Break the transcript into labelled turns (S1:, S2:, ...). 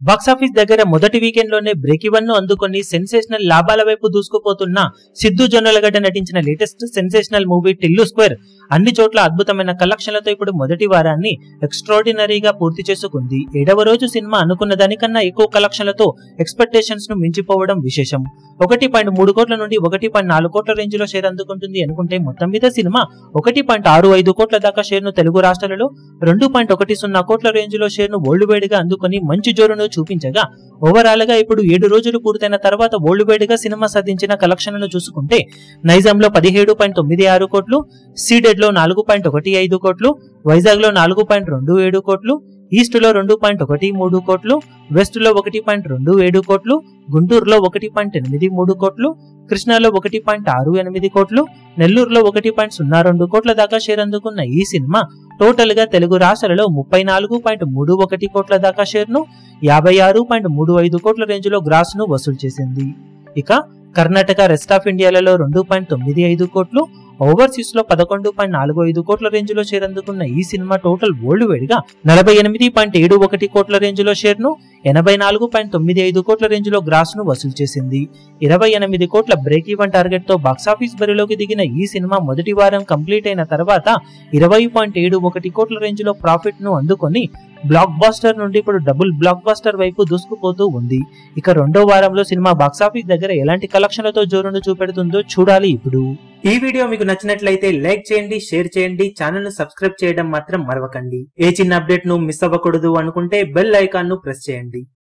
S1: box office దగ్గర మొదటి weekend లోనే బ్రేక్ ఈవెన్ ను అందుకొని సెన్సేషనల్ లాభాల వైపు దూసుకుపోతున్న సిద్ధు జొన్నలగడ్డ నటించిన latest sensational movie Tillu square అన్ని చోట్ల అద్భుతమైన కలెక్షన్లతో ఇప్పుడు మొదటి వారాన్ని ఎక్స్ట్రాడినరీగా పూర్తి చేసుకుంది ఏడవ రోజు సినిమా అనుకున్న దానికన్నా ఎక్కువ కలెక్షన్లతో ఎక్స్పెక్టేషన్స్ ను మించిపోవడం విశేషం ఒకటి పాయింట్ మూడు కోట్ల నుండి ఒకటి పాయింట్ నాలుగు కోట్ల రేంజ్ లో షేర్ అందుకుంటుంది అనుకుంటే మొత్తం మీద సినిమా ఒకటి పాయింట్ ఆరు ఐదు కోట్ల దాకా షేర్ ను తెలుగు రాష్ట్రాలలో రెండు పాయింట్ ఒకటి సున్నా కోట్ల రేంజ్ లో షేర్ ను వరల్డ్ వైడ్ గా అందుకొని మంచి జోరును చూపించగా ఓవరాల్ గా ఇప్పుడు ఏడు రోజులు పూర్తయిన తర్వాత వరల్డ్ వైడ్ గా సినిమా సాధించిన కలెక్షన్లను చూసుకుంటే నైజాం లో పదిహేడు పాయింట్ తొమ్మిది ఆరు కోట్లు సీడెడ్ లో నాలుగు పాయింట్ ఒకటి ఐదు కోట్లు వైజాగ్ లో నాలుగు పాయింట్ రెండు ఏడు కోట్లు ఈస్ట్ లో రెండు పాయింట్ ఒకటి మూడు కోట్లు వెస్ట్ లో ఒకటి పాయింట్ రెండు ఏడు కోట్లు గుంటూరులో ఒకటి పాయింట్ ఎనిమిది మూడు కోట్లు కృష్ణాలో ఒకటి పాయింట్ ఆరు ఎనిమిది కోట్లు నెల్లూరులో ఒకటి పాయింట్ సున్నా రెండు కోట్ల దాకా షేర్ అందుకున్న ఈ సినిమా టోటల్ గా తెలుగు రాష్ట్రాలలో ముప్పై నాలుగు పాయింట్ మూడు ఒకటి కోట్ల దాకా షేర్ ను యాభై ఆరు పాయింట్ మూడు ఐదు కోట్ల రేంజ్ లో గ్రాస్ ను వసూలు చేసింది ఇక కర్ణాటక రెస్ట్ ఆఫ్ ఇండియాలలో రెండు పాయింట్ తొమ్మిది ఐదు కోట్లు ఓవర్సీస్ లో పదకొండు పాయింట్ నాలుగు ఐదు కోట్ల రేంజ్ లో షేర్ అందుకున్న ఈ సినిమా టోటల్ వరల్డ్ వైడ్ గా నలభై ఎనిమిది పాయింట్ ఏడు ఒకటి కోట్ల రేంజ్ లో షేర్ ను ఎనభై నాలుగు పాయింట్ తొమ్మిది ఐదు కోట్ల రేంజ్ లో గ్రాస్ ను వసూలు చేసింది ఇరవై ఎనిమిది కోట్ల బ్రేక్ ఈవెన్ టార్గెట్ తో బాక్సాఫీస్ బరిలోకి దిగిన ఈ సినిమా మొదటి వారం కంప్లీట్ అయిన తర్వాత ఇరవై పాయింట్ ఏడు ఒకటి కోట్ల రేంజ్ లో ప్రాఫిట్ ను అందుకొని బ్లాక్ బాస్టర్ నుండి ఇప్పుడు డబుల్ బ్లాక్ బాస్టర్ వైపు దూసుకుపోతూ ఉంది ఇక రెండో వారంలో సినిమా బాక్సాఫీస్ దగ్గర ఎలాంటి కలెక్షన్లతో జోరును చూపెడుతుందో చూడాలి ఇప్పుడు ఈ వీడియో మీకు నచ్చినట్లయితే లైక్ చేయండి షేర్ చేయండి ఛానల్ ను సబ్స్క్రైబ్ చేయడం మాత్రం మరవకండి ఏ చిన్న అప్డేట్ ను మిస్ అవ్వకూడదు అనుకుంటే బెల్ ఐకాన్ ను ప్రెస్ చేయండి